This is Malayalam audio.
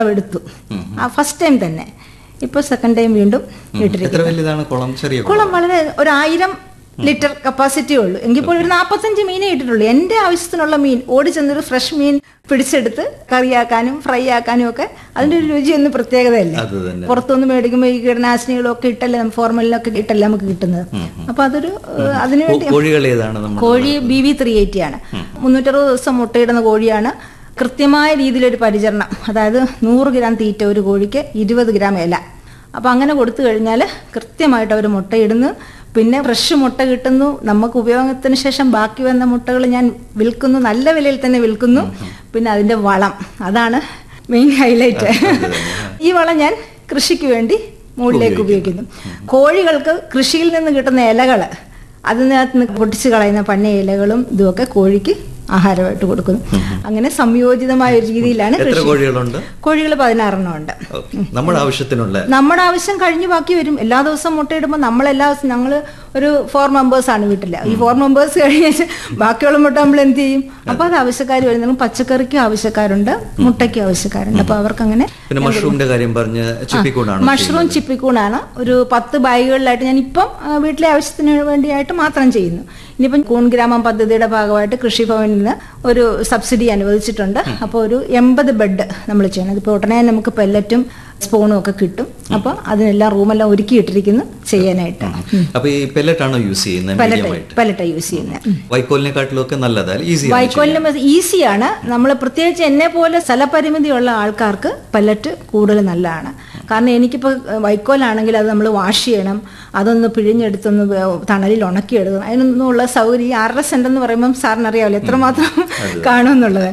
എടുത്തു ആ ഫസ്റ്റ് ടൈം തന്നെ ഇപ്പൊ സെക്കൻഡ് ടൈം വീണ്ടും ഇട്ടിരിക്കും എത്ര വലുതാണ് കുളം ചെറിയ കുളം കുളം വളരെ ഒരു ആയിരം ലിറ്റർ കപ്പാസിറ്റി ഉള്ളൂ എങ്കിൽ പോലും ഒരു നാൽപ്പത്തഞ്ച് മീനേ ഇട്ടിട്ടുള്ളൂ എൻ്റെ ആവശ്യത്തിനുള്ള മീൻ ഓടി ചെന്നൊരു ഫ്രഷ് മീൻ പിടിച്ചെടുത്ത് കറിയാക്കാനും ഫ്രൈ ആക്കാനും ഒക്കെ അതിന്റെ ഒരു രുചി ഒന്ന് പ്രത്യേകതയല്ലേ അത് തന്നെ പുറത്തുനിന്ന് മേടിക്കുമ്പോൾ ഈ കീടനാശിനികളും ഒക്കെ ഇട്ടല്ലേ ഫോർമലിനൊക്കെ ഇട്ടല്ലേ നമുക്ക് കിട്ടുന്നത് അപ്പൊ അതൊരു ഏഹ്, അതിനു വേണ്ടി കോ- കോഴികൾ ഏതാണ് നമ്മൾ കോഴി ബി വി ത്രീ എയ്റ്റി ആണ് മുന്നൂറ്ററുപത് ദിവസം മുട്ടയിടുന്ന കോഴിയാണ് കൃത്യമായ രീതിയിലൊരു പരിചരണം അതായത് നൂറ് ഗ്രാം തീറ്റ ഒരു കോഴിക്ക് ഇരുപത് ഗ്രാം ഇല അപ്പം അങ്ങനെ കൊടുത്തു കഴിഞ്ഞാൽ കൃത്യമായിട്ട് അവർ മുട്ടയിടുന്നു പിന്നെ ഫ്രഷ് മുട്ട കിട്ടുന്നു നമുക്ക് ഉപയോഗത്തിന് ശേഷം ബാക്കി വന്ന മുട്ടകൾ ഞാൻ വിൽക്കുന്നു നല്ല വിലയിൽ തന്നെ വിൽക്കുന്നു പിന്നെ അതിൻ്റെ വളം അതാണ് മെയിൻ ഹൈലൈറ്റ് ഈ വളം ഞാൻ കൃഷിക്ക് വേണ്ടി മുകളിലേക്ക് ഉപയോഗിക്കുന്നു കോഴികൾക്ക് കൃഷിയിൽ നിന്ന് കിട്ടുന്ന ഇലകൾ അതിനകത്ത് നിന്ന് പൊട്ടിച്ച് കളയുന്ന പന്ന ഇലകളും ഇതുമൊക്കെ കോഴിക്ക് ആഹാരമായിട്ട് കൊടുക്കുന്നു അങ്ങനെ സംയോജിതമായ ഒരു രീതിയിലാണ് എത്ര കൃഷി കോഴികളുണ്ട് കോഴികൾ പതിനാറെണ്ണം ഉണ്ട് ഓക്കേ. നമ്മുടെ ആവശ്യത്തിനുള്ള നമ്മുടെ ആവശ്യം കഴിഞ്ഞു ബാക്കി വരും എല്ലാ ദിവസവും മുട്ടയിടുമ്പോൾ നമ്മൾ എല്ലാ ദിവസവും ഞങ്ങൾ ഒരു ഫോർ മെമ്പേഴ്സ് ആണ് വീട്ടിൽ ഈ ഫോർ മെമ്പേഴ്സ് കഴിഞ്ഞ് ബാക്കിയുള്ള മുട്ട നമ്മൾ എന്ത് ചെയ്യും അപ്പൊ അത് ആവശ്യക്കാർ വരുന്നത് പച്ചക്കറിക്കും ആവശ്യക്കാരുണ്ട് മുട്ടയ്ക്കും ആവശ്യക്കാരുണ്ട് അപ്പൊ അവർക്ക് അങ്ങനെ പിന്നെ മഷ്റൂമിന്റെ കാര്യം പറഞ്ഞ് ചിപ്പിക്കൂടാണ് മഷ്റൂം ചിപ്പിക്കൂണാണ് ഒരു പത്ത് ബാഗുകളിലായിട്ട് ഞാൻ ഇപ്പം ആ, വീട്ടിലെ ആവശ്യത്തിന് വേണ്ടിയായിട്ട് മാത്രം ചെയ്യുന്നു ഇനിയിപ്പം കൂൺ ഗ്രാമം പദ്ധതിയുടെ ഭാഗമായിട്ട് കൃഷിഭവനിൽ നിന്ന് ഒരു സബ്സിഡി അനുവദിച്ചിട്ടുണ്ട് അപ്പോൾ ഒരു എൺപത് ബെഡ് നമ്മൾ ചെയ്യണം ഇതിപ്പോൾ ഉടനെ നമുക്ക് പെല്ലറ്റും സ്പൂണും ഒക്കെ കിട്ടും അപ്പോൾ അതിനെല്ലാം റൂമെല്ലാം ഒരുക്കിയിട്ടിരിക്കുന്നു ചെയ്യാനായിട്ട് അപ്പൊ ഈ പെല്ലറ്റാണോ യൂസ് ചെയ്യുന്നത് പെല്ലറ്റ് മീഡിയമായിട്ട് പെല്ലറ്റാണ് യൂസ് ചെയ്യുന്നത് വൈക്കോലിനെക്കാട്ടിലും ഒക്കെ നല്ലതാ ഈസി വൈക്കോലിനും ഈസിയാണ് നമ്മൾ പ്രത്യേകിച്ച് എന്നെ പോലെ സ്ഥലപരിമിതിയുള്ള ആൾക്കാർക്ക് പല്ലറ്റ് കൂടുതൽ നല്ലതാണ് കാരണം എനിക്കിപ്പോൾ വൈക്കോലാണെങ്കിൽ അത് നമ്മൾ വാഷ് ചെയ്യണം അതൊന്ന് പിഴിഞ്ഞെടുത്തൊന്ന് വേ- തണലിൽ ഉണക്കിയെടുക്കണം അതിനൊന്നുള്ള സൗകര്യം ഈ അര സെന്റ് എന്ന് പറയുമ്പം സാറിന് അറിയാമല്ലോ എത്രമാത്രം കാണുമെന്നുള്ളത്